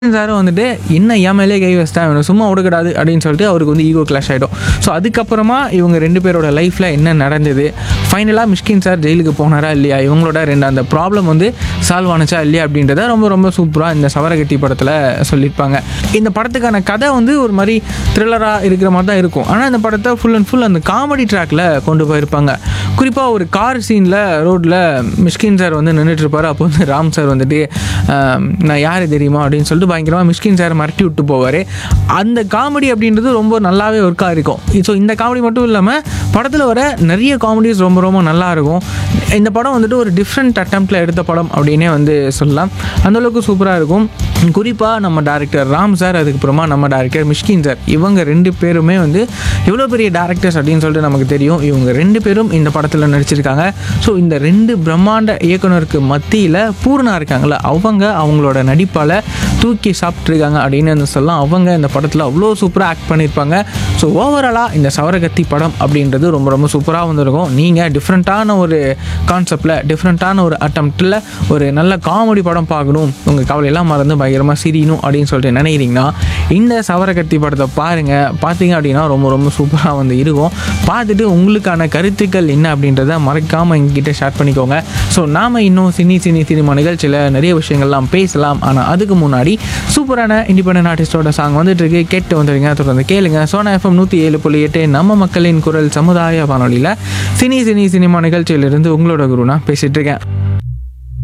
சாரும் வந்துட்டு என்ன என் மேலே கை வச்சிட்டேன் இவனை சும்மா விடக்கூடாது அப்படின்னு சொல்லிட்டு அவருக்கு வந்து ஈகோ கிளாஷ் ஆகிடும் ஸோ அதுக்கப்புறமா இவங்க ரெண்டு பேரோட லைஃப்பில் என்ன நடந்தது ஃபைனலாக மிஷ்கின் சார் ஜெயிலுக்கு போனாரா இல்லையா இவங்களோட ரெண்டு அந்த ப்ராப்ளம் வந்து சால்வ் ஆனுச்சா இல்லையா அப்படின்றத ரொம்ப ரொம்ப சூப்பராக இந்த சவரகத்தி படத்தில் சொல்லியிருப்பாங்க இந்த படத்துக்கான கதை வந்து ஒரு மாதிரி த்ரில்லராக இருக்கிற மாதிரி தான் இருக்கும் ஆனால் இந்த படத்தை ஃபுல் அண்ட் ஃபுல் அந்த காமெடி ட்ராக்ல கொண்டு போயிருப்பாங்க குறிப்பாக ஒரு கார் சீனில் ரோட்டில் மிஷ்கின் சார் வந்து நின்றுட்டு இருப்பாரு அப்போ வந்து ராம் சார் வந்துட்டு ஆம், நான் யார் தெரியுமா அப்படின்னு சொல்லிட்டு பயங்கரமாக மிஷ்கின் சார் மிரட்டி விட்டு போவார் அந்த காமெடி அப்படின்றது ரொம்ப நல்லாவே ஒர்க்காக இருக்கும் ஸோ இந்த காமெடி மட்டும் இல்லாமல் படத்தில் வர நிறைய காமெடிஸ் ரொம்ப ரொம்ப நல்லா இருக்கும் இந்த படம் வந்துட்டு ஒரு டிஃப்ரெண்ட் அட்டம்ப்டில் எடுத்த படம் அப்படின்னே வந்து சொல்லலாம் அந்தளவுக்கு சூப்பராக இருக்கும் குறிப்பாக நம்ம டேரக்டர் ராம் சார் அதுக்கப்புறமா நம்ம டேரக்டர் மிஷ்கின் சார் இவங்க ரெண்டு பேருமே வந்து எவ்வளோ பெரிய டேரக்டர்ஸ் அப்படின்னு சொல்லிட்டு நமக்கு தெரியும் இவங்க ரெண்டு பேரும் இந்த படத்தில் நடிச்சிருக்காங்க ஸோ இந்த ரெண்டு பிரம்மாண்ட இயக்குனருக்கு மத்தியில் பூர்ணா இருக்காங்களே அவங்க அவங்களோட நடிப்பால் தூக்கி சாப்பிட்ருக்காங்க அப்படின்னு வந்து சொல்லலாம் அவங்க இந்த படத்தில் அவ்வளோ சூப்பராக ஆக்ட் பண்ணியிருப்பாங்க ஸோ ஓவராலாக இந்த சவரகத்தி படம் அப்படின்றது ரொம்ப ரொம்ப சூப்பராக வந்திருக்கும் நீங்கள் டிஃப்ரெண்ட்டான ஒரு கான்செப்டில் டிஃப்ரெண்ட்டான ஒரு அட்டம்ப்டில் ஒரு நல்ல காமெடி படம் பார்க்கணும் உங்கள் கவலையெல்லாம் மறந்து பயங்கரமாக சிரியணும் அப்படின்னு சொல்லிட்டு நினைக்கிறீங்கன்னா இந்த சவரகத்தி படத்தை பாருங்கள் பார்த்தீங்க அப்படின்னா ரொம்ப ரொம்ப சூப்பராக வந்து இருக்கும் பார்த்துட்டு உங்களுக்கான கருத்துக்கள் என்ன அப்படின்றத மறக்காமல் எங்ககிட்ட ஷேர் பண்ணிக்கோங்க ஸோ நாம் இன்னும் சினி சினி சினிமா நிகழ்ச்சியில் நிறைய விஷயங்கள்லாம் பேசலாம் ஆனால் அதுக்கு முன்னாடி சூப்பரான இண்டிபெண்டன்ட் ஆர்டிஸ்டோட சாங் வந்துட்டு இருக்கு கேட்டு வந்துடுங்க தொடர்ந்து கேளுங்க சோனா எஃப்எம் நூற்றி ஏழு புள்ளி எட்டு நம்ம மக்களின் குரல் சமுதாய வானொலியில் சினி சினி சினிமா நிகழ்ச்சியிலிருந்து உங்களோட குருனா பேசிட்டு இருக்கேன்